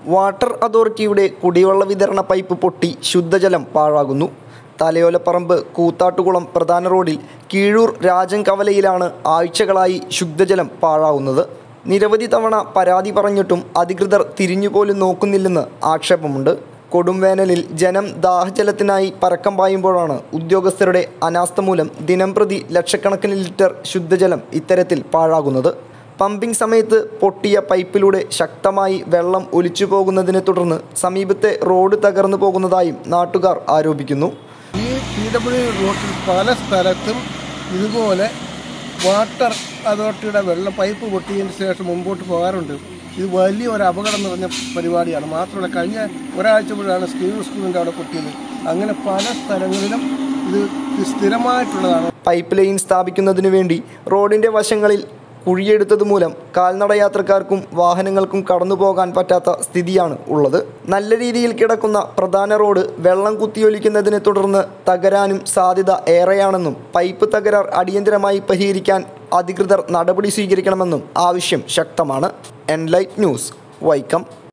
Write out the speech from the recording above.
water അതോറിറ്റിയുടെ കുടിവെള്ള വിതരണ പൈപ്പ് പൊട്ടി ശുദ്ധജലം പാഴാകുന്നു തലയോലപ്പറമ്പ് കൂത്താട്ടുകുളം പ്രധാന റോഡിൽ കീഴൂർ രാജൻ കവലയിലാണ് ആഴ്ചകളായി ശുദ്ധജലം പാഴാവുന്നത് നിരവധി തവണ പരാതി പറഞ്ഞിട്ടും അധികൃതർ തിരിഞ്ഞുപോലും നോക്കുന്നില്ലെന്ന് ആക്ഷേപമുണ്ട് കൊടും വേനലിൽ ജനം ദാഹജലത്തിനായി പരക്കം പായുമ്പോഴാണ് ഉദ്യോഗസ്ഥരുടെ അനാസ്ഥ മൂലം ദിനംപ്രതി ലക്ഷക്കണക്കിന് ലിറ്റർ ശുദ്ധജലം ഇത്തരത്തിൽ പാഴാകുന്നത് പമ്പിംഗ് സമയത്ത് പൊട്ടിയ പൈപ്പിലൂടെ ശക്തമായി വെള്ളം ഒലിച്ചു പോകുന്നതിനെ തുടർന്ന് സമീപത്തെ റോഡ് തകർന്നു പോകുന്നതായും നാട്ടുകാർ ആരോപിക്കുന്നു ഈ പി ഡബ്ല്യു റോട്ടിൽ പല സ്ഥലത്തും ഇതുപോലെ വാട്ടർ അതോറിറ്റിയുടെ വെള്ളം പൈപ്പ് പൊട്ടിയതിന് ശേഷം മുമ്പോട്ട് പോകാറുണ്ട് ഇത് വലിയ ഒരു അപകടം നിറഞ്ഞ പരിപാടിയാണ് മാത്രമല്ല കഴിഞ്ഞ ഒരാഴ്ച മുഴുവനാണ് സ്കീം സ്കൂളിൻ്റെ അവിടെ പൊട്ടിയത് അങ്ങനെ പല സ്ഥലങ്ങളിലും ഇത് സ്ഥിരമായിട്ടുള്ളതാണ് പൈപ്പ് ലൈൻ സ്ഥാപിക്കുന്നതിനു വേണ്ടി റോഡിൻ്റെ വശങ്ങളിൽ കുഴിയെടുത്തത് മൂലം കാൽനട യാത്രക്കാർക്കും വാഹനങ്ങൾക്കും കടന്നു പോകാൻ പറ്റാത്ത സ്ഥിതിയാണ് ഉള്ളത് നല്ല രീതിയിൽ കിടക്കുന്ന പ്രധാന റോഡ് വെള്ളം കുത്തിയൊലിക്കുന്നതിനെ തുടർന്ന് തകരാനും സാധ്യത ഏറെയാണെന്നും പൈപ്പ് തകരാർ അടിയന്തരമായി പരിഹരിക്കാൻ അധികൃതർ നടപടി സ്വീകരിക്കണമെന്നും ആവശ്യം ശക്തമാണ് എൻലൈറ്റ് ന്യൂസ് വൈക്കം